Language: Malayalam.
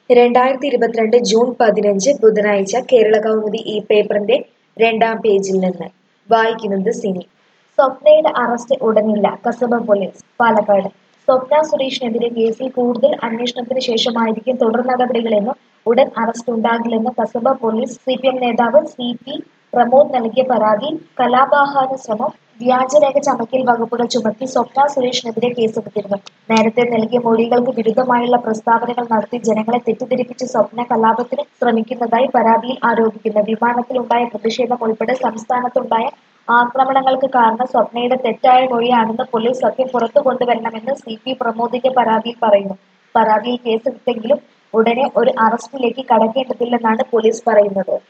രണ്ടായിരത്തി ഇരുപത്തിരണ്ട് ജൂൺ പതിനഞ്ച് ബുധനാഴ്ച കേരള കൗമുദി ഈ പേപ്പറിന്റെ രണ്ടാം പേജിൽ നിന്ന് വായിക്കുന്നത് സിനി സ്വപ്നയുടെ അറസ്റ്റ് ഉടനില്ല കസബ പോലീസ് പാലക്കാട് സ്വപ്ന സുരേഷിനെതിരെ കേസിൽ കൂടുതൽ അന്വേഷണത്തിന് ശേഷമായിരിക്കും തുടർ നടപടികളെന്നും ഉടൻ അറസ്റ്റ് ഉണ്ടാകില്ലെന്ന് Kasaba police C P M നേതാവ് സി പി പ്രമോദ് നൽകിയ പരാതിയിൽ കലാപാഹാര ശ്രമം വ്യാജരേഖ ചമക്കൽ വകുപ്പുകൾ ചുമത്തി സ്വപ്ന സുരേഷിനെതിരെ കേസെടുത്തിരുന്നു നേരത്തെ നൽകിയ മൊഴികൾക്ക് വിരുദ്ധമായുള്ള പ്രസ്താവനകൾ നടത്തി ജനങ്ങളെ തെറ്റിദ്ധരിപ്പിച്ച് സ്വപ്ന കലാപത്തിന് ശ്രമിക്കുന്നതായി പരാതിയിൽ ആരോപിക്കുന്നു വിമാനത്തിലുണ്ടായ പ്രതിഷേധം ഉൾപ്പെടെ സംസ്ഥാനത്തുണ്ടായ ആക്രമണങ്ങൾക്ക് കാരണം സ്വപ്നയുടെ തെറ്റായ മൊഴിയാണെന്ന് പോലീസ് സത്യം പുറത്തു കൊണ്ടുവരണമെന്ന് സി പി പ്രമോദിന്റെ പരാതിയിൽ പറയുന്നു പരാതിയിൽ കേസെടുത്തെങ്കിലും ഉടനെ ഒരു അറസ്റ്റിലേക്ക് കടക്കേണ്ടതില്ലെന്നാണ് പോലീസ് പറയുന്നത്